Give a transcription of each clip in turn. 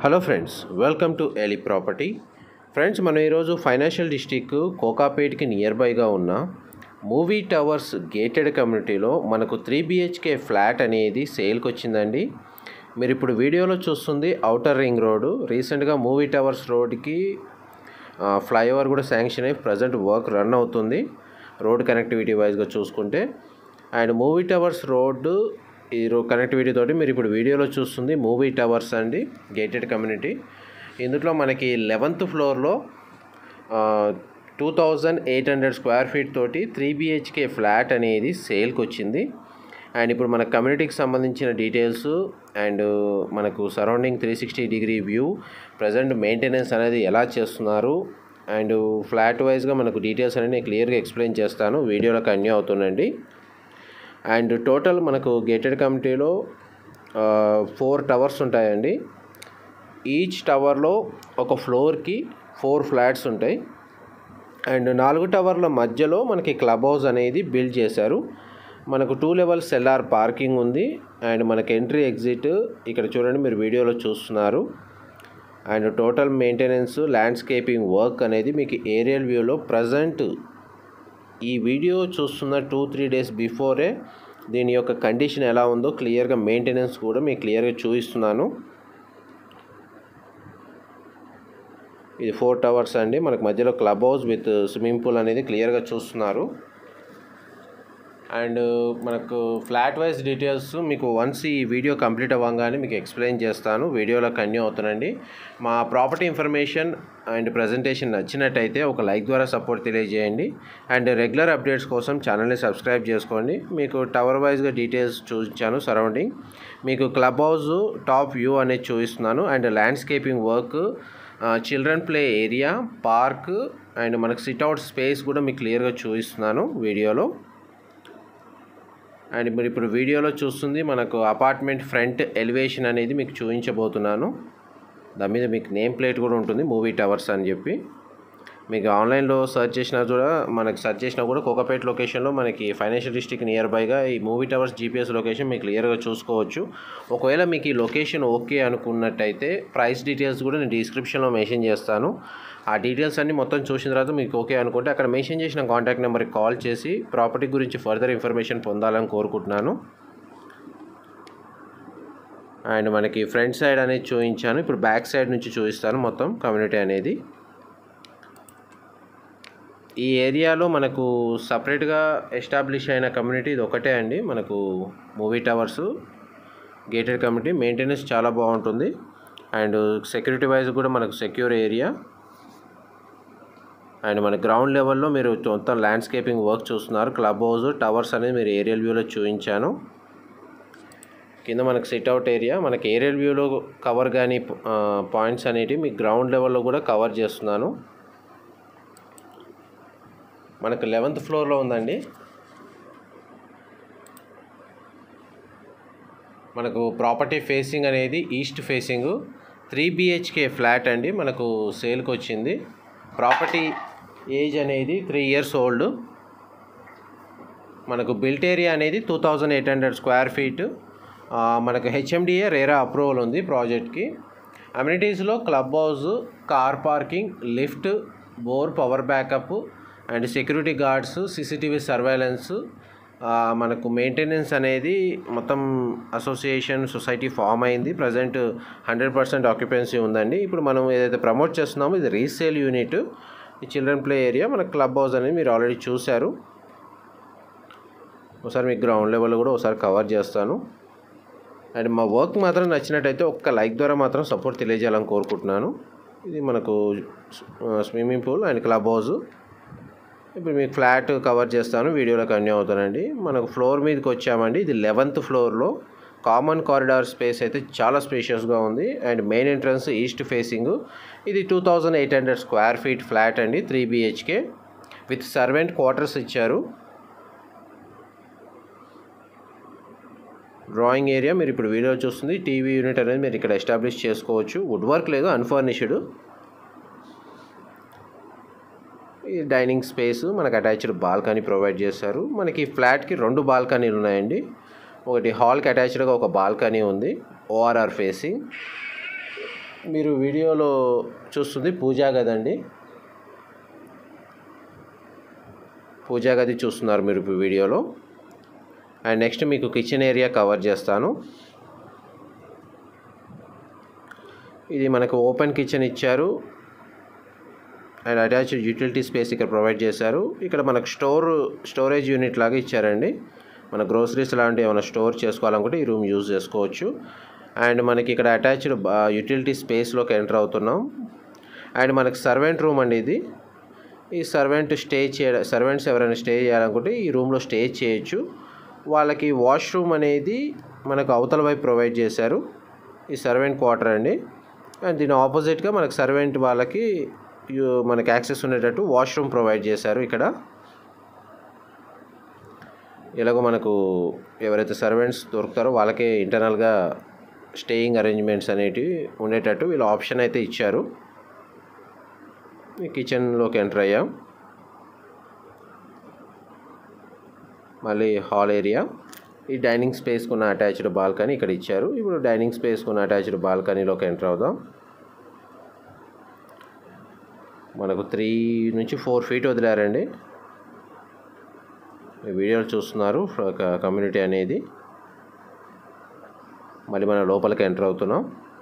hello friends welcome to ఎలి property friends మనం ఈరోజు ఫైనాన్షియల్ డిస్టిక్ కోకాపేట్కి నియర్ బైగా ఉన్న మూవీ టవర్స్ గేటెడ్ కమ్యూనిటీలో మనకు త్రీ బిహెచ్కే ఫ్లాట్ అనేది సేల్కి వచ్చిందండి మీరు ఇప్పుడు వీడియోలో చూస్తుంది అవుటర్ రింగ్ రోడ్డు రీసెంట్గా మూవీ టవర్స్ రోడ్కి ఫ్లైఓవర్ కూడా శాంక్షన్ అయ్యి ప్రజెంట్ వర్క్ రన్ అవుతుంది రోడ్ కనెక్టివిటీ వైజ్గా చూసుకుంటే అండ్ మూవీ టవర్స్ రోడ్డు ఈ రో కనెక్టివిటీ తోటి మీరు ఇప్పుడు వీడియోలో చూస్తుంది మూవీ టవర్స్ అండి గేటెడ్ కమ్యూనిటీ ఇందులో మనకి లెవెంత్ ఫ్లోర్లో two thousand eight hundred square feet తోటి త్రీ బిహెచ్కే ఫ్లాట్ అనేది సేల్కి వచ్చింది అండ్ ఇప్పుడు మన కమ్యూనిటీకి సంబంధించిన డీటెయిల్స్ అండ్ మనకు surrounding three sixty degree view present maintenance అనేది ఎలా చేస్తున్నారు అండ్ ఫ్లాట్ వైజ్గా మనకు డీటెయిల్స్ అనేది నేను క్లియర్గా ఎక్స్ప్లెయిన్ చేస్తాను వీడియోలో కన్యూ అవుతుందండి అండ్ టోటల్ మనకు గేటెడ్ కమిటీలో ఫోర్ టవర్స్ ఉంటాయండి ఈచ్ టవర్లో ఒక ఫ్లోర్కి ఫోర్ ఫ్లాట్స్ ఉంటాయి అండ్ నాలుగు టవర్ల మధ్యలో మనకి క్లబ్ హౌస్ అనేది బిల్డ్ చేశారు మనకు టూ లెవెల్స్ ఎల్ఆర్ పార్కింగ్ ఉంది అండ్ మనకి ఎంట్రీ ఎగ్జిట్ ఇక్కడ చూడండి మీరు వీడియోలో చూస్తున్నారు and total maintenance landscaping work అనేది మీకు ఏరియల్ వ్యూలో ప్రజెంట్ ఈ వీడియో చూస్తున్న టూ త్రీ డేస్ బిఫోరే దీని యొక్క కండిషన్ ఎలా ఉందో క్లియర్గా మెయింటెనెన్స్ కూడా మీకు క్లియర్గా చూపిస్తున్నాను ఇది ఫోర్ టవర్స్ అండి మనకు మధ్యలో club house with swimming pool అనేది క్లియర్గా చూస్తున్నారు అండ్ మనకు ఫ్లాట్ వైజ్ డీటెయిల్స్ మీకు వన్స్ ఈ వీడియో కంప్లీట్ అవ్వగానే మీకు ఎక్స్ప్లెయిన్ చేస్తాను వీడియోలో కన్యూ అవుతానండి మా ప్రాపర్టీ ఇన్ఫర్మేషన్ అండ్ ప్రజెంటేషన్ నచ్చినట్టయితే ఒక లైక్ ద్వారా సపోర్ట్ తెలియజేయండి అండ్ రెగ్యులర్ అప్డేట్స్ కోసం ఛానల్ని సబ్స్క్రైబ్ చేసుకోండి మీకు టవర్ వైజ్గా డీటెయిల్స్ చూపించాను సరౌండింగ్ మీకు క్లబ్ హౌస్ టాప్ వ్యూ అనేది చూపిస్తున్నాను and landscaping work children play area park and మనకు సిట్అవుట్ స్పేస్ కూడా మీకు క్లియర్గా చూపిస్తున్నాను వీడియోలో అండ్ మీరు ఇప్పుడు వీడియోలో చూస్తుంది మనకు అపార్ట్మెంట్ ఫ్రంట్ ఎలివేషన్ అనేది మీకు చూపించబోతున్నాను దాని మీద మీకు నేమ్ ప్లేట్ కూడా ఉంటుంది మూవీ టవర్స్ అని చెప్పి మీకు ఆన్లైన్లో సెర్చ్ చేసినా కూడా మనకి సెర్చ్ చేసినా కూడా కోకపేట లొకేషన్లో మనకి ఫైనాన్షియల్ డిస్ట్రిక్ట్ నియర్ బైగా ఈ మూవీ టవర్స్ జీపీఎస్ లొకేషన్ మీకు క్లియర్గా చూసుకోవచ్చు ఒకవేళ మీకు ఈ లొకేషన్ ఓకే అనుకున్నట్టయితే ప్రైస్ డీటెయిల్స్ కూడా నేను డిస్క్రిప్షన్లో మెన్షన్ చేస్తాను ఆ డీటెయిల్స్ అన్ని మొత్తం చూసిన తర్వాత మీకు ఓకే అనుకుంటే అక్కడ మెన్షన్ చేసిన కాంటాక్ట్ నెంబర్కి కాల్ చేసి ప్రాపర్టీ గురించి ఫర్దర్ ఇన్ఫర్మేషన్ పొందాలని కోరుకుంటున్నాను అండ్ మనకి ఫ్రంట్ సైడ్ అనేది చూపించాను ఇప్పుడు బ్యాక్ సైడ్ నుంచి చూపిస్తాను మొత్తం కమ్యూనిటీ అనేది ఈ ఏరియాలో మనకు సపరేట్గా ఎస్టాబ్లిష్ అయిన కమ్యూనిటీ ఇది ఒకటే అండి మనకు movie towers gated community maintenance చాలా బాగుంటుంది అండ్ సెక్యూరిటీ వైజ్ కూడా మనకు సెక్యూర్ ఏరియా అండ్ మన గ్రౌండ్ లెవెల్లో మీరు మొత్తం ల్యాండ్స్కేపింగ్ వర్క్ చూస్తున్నారు క్లబ్ హౌస్ టవర్స్ అనేది మీరు ఏరియల్ వ్యూలో చూపించాను కింద మనకు సిట్అవుట్ ఏరియా మనకి ఏరియల్ వ్యూలో కవర్ కానీ పాయింట్స్ అనేటివి మీకు గ్రౌండ్ లెవెల్లో కూడా కవర్ చేస్తున్నాను మనకు లెవెంత్ ఫ్లోర్లో ఉందండి మనకు ప్రాపర్టీ ఫేసింగ్ అనేది east facing three BHK flat అండి మనకు సేల్కి వచ్చింది ప్రాపర్టీ ఏజ్ అనేది త్రీ ఇయర్స్ ఓల్డ్ మనకు బిల్ట్ ఏరియా అనేది two thousand eight hundred square feet మనకు హెచ్ఎండిఏ రేరా అప్రూవల్ ఉంది ప్రాజెక్ట్కి అమ్యూనిటీస్లో club house car parking lift bore power backup and security guards CCTV surveillance మనకు మెయింటెనెన్స్ అనేది మొత్తం అసోసియేషన్ సొసైటీ ఫామ్ అయింది ప్రజెంట్ హండ్రెడ్ పర్సెంట్ ఆక్యుపెన్సీ ఉందండి ఇప్పుడు మనం ఏదైతే ప్రమోట్ చేస్తున్నామో ఇది రీసేల్ యూనిట్ ఈ చిల్డ్రన్ ప్లే ఏరియా మన క్లబ్ హౌస్ అనేది మీరు ఆల్రెడీ చూశారు ఒకసారి మీకు గ్రౌండ్ లెవెల్ కూడా ఒకసారి కవర్ చేస్తాను అండ్ మా వర్క్ మాత్రం నచ్చినట్టయితే ఒక్క లైక్ ద్వారా మాత్రం సపోర్ట్ తెలియజేయాలని కోరుకుంటున్నాను ఇది మనకు swimming pool and club house ఇప్పుడు మీకు ఫ్లాట్ కవర్ చేస్తాను వీడియోలో కన్యూ అవుతానండి మనకు ఫ్లోర్ మీదకి వచ్చామండి ఇది లెవెంత్ ఫ్లోర్లో కామన్ కారిడార్ స్పేస్ అయితే చాలా స్పేషియస్గా ఉంది and main entrance east facing ఇది two thousand eight hundred square feet flat అండి three BHK with servant quarters ఇచ్చారు డ్రాయింగ్ ఏరియా మీరు ఇప్పుడు వీడియో చూస్తుంది టీవీ యూనిట్ అనేది మీరు ఇక్కడ ఎస్టాబ్లిష్ చేసుకోవచ్చు వుడ్ వర్క్ లేదు అన్ఫర్నిష్డ్ ఈ డైనింగ్ స్పేస్ మనకు అటాచ్డ్ బాల్కనీ ప్రొవైడ్ చేశారు మనకి ఫ్లాట్కి రెండు బాల్కనీలు ఉన్నాయండి ఒకటి హాల్కి అటాచ్డ్గా ఒక బాల్కనీ ఉంది ఓఆర్ఆర్ ఫేసింగ్ మీరు వీడియోలో చూస్తుంది పూజా గది అండి పూజా గది చూస్తున్నారు మీరు ఇప్పుడు వీడియోలో అండ్ నెక్స్ట్ మీకు కిచెన్ ఏరియా కవర్ చేస్తాను ఇది మనకు ఓపెన్ కిచెన్ ఇచ్చారు అండ్ అటాచ్డ్ యూటిలిటీ స్పేస్ ఇక్కడ ప్రొవైడ్ చేశారు ఇక్కడ మనకు స్టోర్ స్టోరేజ్ యూనిట్ లాగా ఇచ్చారండి మన గ్రోసరీస్ లాంటివి ఏమైనా స్టోర్ చేసుకోవాలనుకుంటే ఈ రూమ్ యూజ్ చేసుకోవచ్చు అండ్ మనకి ఇక్కడ అటాచ్డ్ యూటిలిటీ స్పేస్లోకి ఎంటర్ అవుతున్నాం అండ్ మనకి సర్వెంట్ రూమ్ అండి ఇది ఈ సర్వెంట్ స్టే చేయడం సర్వెంట్స్ ఎవరైనా స్టే చేయాలనుకుంటే ఈ రూమ్లో స్టే చేయొచ్చు వాళ్ళకి వాష్రూమ్ అనేది మనకు అవతల వైపు ప్రొవైడ్ చేశారు ఈ సర్వెంట్ క్వార్టర్ అండి అండ్ దీని ఆపోజిట్గా మనకు సర్వెంట్ వాళ్ళకి యు- మనకి యాక్సెస్ ఉండేటట్టు వాష్రూమ్ ప్రొవైడ్ చేశారు ఇక్కడ ఇలాగో మనకు ఎవరైతే సర్వెంట్స్ దొరుకుతారో వాళ్ళకే ఇంటర్నల్గా స్టేయింగ్ అరేంజ్మెంట్స్ అనేటివి ఉండేటట్టు వీళ్ళు ఆప్షన్ అయితే ఇచ్చారు ఈ కిచెన్లోకి ఎంటర్ అయ్యాం మళ్ళీ హాల్ ఏరియా ఈ డైనింగ్ స్పేస్కి ఉన్న అటాచ్డ్ బాల్కనీ ఇక్కడ ఇచ్చారు ఇప్పుడు డైనింగ్ స్పేస్కి ఉన్న అటాచ్డ్ బాల్కనీలోకి ఎంటర్ అవుదాం మనకు త్రీ నుంచి ఫోర్ ఫీట్ వదిలారండి ఈ వీడియోలు చూస్తున్నారు ఒక కమ్యూనిటీ అనేది మళ్ళీ మనం లోపలికి ఎంటర్ అవుతున్నాం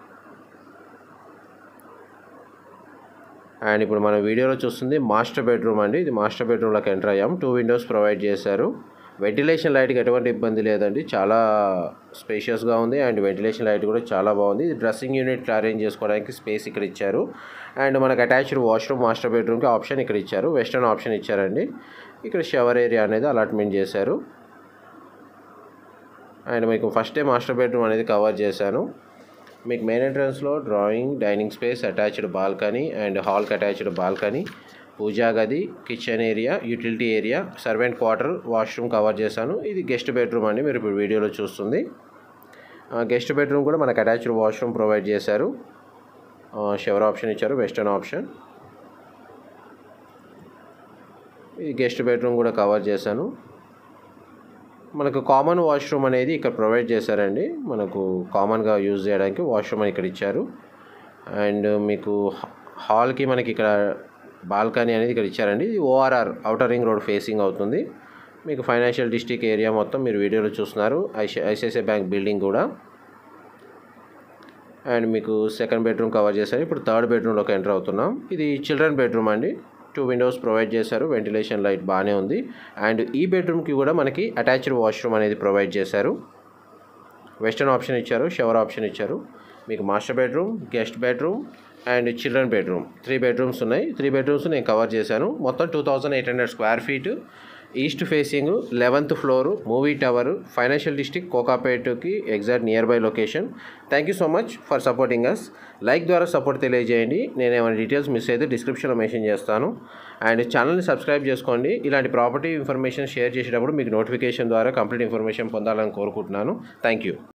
అండ్ ఇప్పుడు మన వీడియోలో చూస్తుంది మాస్టర్ బెడ్రూమ్ అండి ఇది మాస్టర్ బెడ్రూమ్లోకి ఎంటర్ అయ్యాం టూ విండోస్ ప్రొవైడ్ చేశారు వెంటిలేషన్ లైట్కి ఎటువంటి ఇబ్బంది లేదండి చాలా స్పేషియస్గా ఉంది అండ్ వెంటిలేషన్ లైట్ కూడా చాలా బాగుంది ఇది డ్రెస్సింగ్ యూనిట్ అరేంజ్ చేసుకోవడానికి స్పేస్ ఇక్కడ ఇచ్చారు అండ్ మనకు అటాచ్డ్ వాష్రూమ్ మాస్టర్ బెడ్రూమ్కి ఆప్షన్ ఇక్కడ ఇచ్చారు వెస్టర్న్ ఆప్షన్ ఇచ్చారండి ఇక్కడ షవర్ ఏరియా అనేది అలాట్మెంట్ చేశారు అండ్ మీకు ఫస్ట్ డే మాస్టర్ బెడ్రూమ్ అనేది కవర్ చేశాను మీకు మెయిన్ ఎంట్రన్స్లో drawing dining space attached balcony and హాల్కి అటాచ్డ్ బాల్కనీ పూజా గది kitchen area utility area servant quarter washroom cover చేశాను ఇది గెస్ట్ బెడ్రూమ్ అండి మీరు ఇప్పుడు వీడియోలో చూస్తుంది గెస్ట్ బెడ్రూమ్ కూడా మనకు అటాచ్డ్ వాష్రూమ్ ప్రొవైడ్ చేశారు షవర్ ఆప్షన్ ఇచ్చారు వెస్టర్న్ ఆప్షన్ ఇది గెస్ట్ బెడ్రూమ్ కూడా కవర్ చేశాను మనకు కామన్ వాష్రూమ్ అనేది ఇక్కడ ప్రొవైడ్ చేశారండి మనకు కామన్గా యూజ్ చేయడానికి వాష్రూమ్ అని ఇక్కడ ఇచ్చారు అండ్ మీకు హా- హాల్కి మనకి ఇక్కడ బాల్కనీ అనేది ఇక్కడ ఇచ్చారండి ఇది ORR outer ring road facing అవుతుంది మీకు ఫైనాన్షియల్ డిస్ట్రిక్ట్ ఏరియా మొత్తం మీరు వీడియోలో చూస్తున్నారు ఐసి ఐసిఐసిఐ బ్యాంక్ బిల్డింగ్ కూడా అండ్ మీకు సెకండ్ బెడ్రూమ్ కవర్ చేశారు ఇప్పుడు థర్డ్ బెడ్రూమ్లోకి ఎంటర్ అవుతున్నాం ఇది చిల్డ్రన్ బెడ్రూమ్ అండి టూ విండోస్ ప్రొవైడ్ చేశారు వెంటిలేషన్ లైట్ బాగానే ఉంది అండ్ ఈ బెడ్రూమ్కి కూడా మనకి అటాచ్డ్ వాష్రూమ్ అనేది ప్రొవైడ్ చేశారు వెస్టర్న్ ఆప్షన్ ఇచ్చారు షవర్ ఆప్షన్ ఇచ్చారు మీకు master bedroom guest bedroom and children bedroom three bedrooms ఉన్నాయి త్రీ బెడ్రూమ్స్ నేను కవర్ చేశాను మొత్తం two thousand eight hundred square feet east facing eleventh floor movie tower financial district కోకాపేట్కి exact near by location thank you so much for supporting us like ద్వారా support తెలియజేయండి నేను ఏమైనా details miss అయితే డిస్క్రిప్షన్లో మెన్షన్ చేస్తాను అండ్ ఛానల్ని subscribe చేసుకోండి ఇలాంటి ప్రాపర్టీ ఇన్ఫర్మేషన్ షేర్ చేసేటప్పుడు మీకు నోటిఫికేషన్ ద్వారా కంప్లీట్ ఇన్ఫర్మేషన్ పొందాలని కోరుకుంటున్నాను థ్యాంక్ యూ